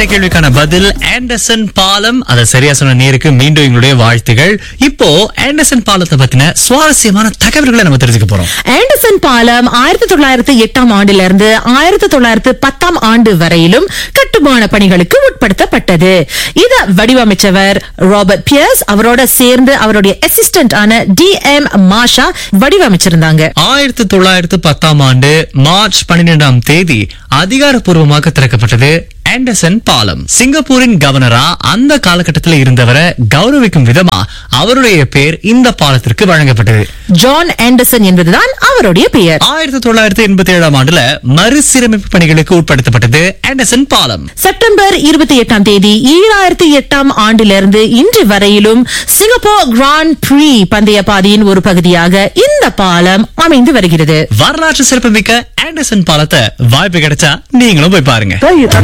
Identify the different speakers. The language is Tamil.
Speaker 1: கேட்ட கேள்விக்கான பதில் ஆண்டர்சன் பாலம் அதை சரியா சொன்ன நேருக்கு மீண்டும் எங்களுடைய வாழ்த்துகள் இப்போ ஆண்டர்சன் பாலத்தை பத்தின சுவாரஸ்யமான தகவல்களை நம்ம தெரிஞ்சுக்க போறோம்
Speaker 2: ஆண்டர்சன் பாலம் ஆயிரத்தி தொள்ளாயிரத்தி எட்டாம் ஆண்டிலிருந்து ஆயிரத்தி தொள்ளாயிரத்தி பத்தாம் ஆண்டு வரையிலும் கட்டுமான பணிகளுக்கு உட்படுத்தப்பட்டது இத வடிவமைச்சவர் ராபர்ட் பியர்ஸ் அவரோட சேர்ந்து அவருடைய அசிஸ்டன்ட் ஆன டி எம் மாஷா வடிவமைச்சிருந்தாங்க
Speaker 1: ஆயிரத்தி தொள்ளாயிரத்து பத்தாம் ஆண்டு மார்ச் பன்னிரெண்டாம் தேதி அதிகாரப்பூர்வமாக திறக்கப்பட்டது ஆண்டர்சன் பாலம் சிங்கப்பூரின் கவர்னரா அந்த காலகட்டத்தில் இருந்தவரை கௌரவிக்கும் விதமா அவருடைய பேர் இந்த பாலத்திற்கு வழங்கப்பட்டது
Speaker 2: ஜான் ஆண்டர்சன் என்பதுதான் அவருடைய பெயர்
Speaker 1: ஆயிரத்தி தொள்ளாயிரத்தி எண்பத்தி ஏழாம் ஆண்டுல மறுசீரமைப்பு பணிகளுக்கு உட்படுத்தப்பட்டது ஆண்டர்சன் பாலம்
Speaker 2: செப்டம்பர் இருபத்தி எட்டாம் தேதி ஈராயிரத்தி எட்டாம் ஆண்டிலிருந்து இன்று வரையிலும் சிங்கப்பூர் கிராண்ட் ப்ரீ பந்தய பாதையின் ஒரு பகுதியாக இந்த பாலம் அமைந்து வருகிறது
Speaker 1: வரலாற்று சிறப்புமிக்க ஆண்டர்சன் பாலத்தை வாய்ப்பு கிடைச்சா நீங்களும் போய் பாருங்க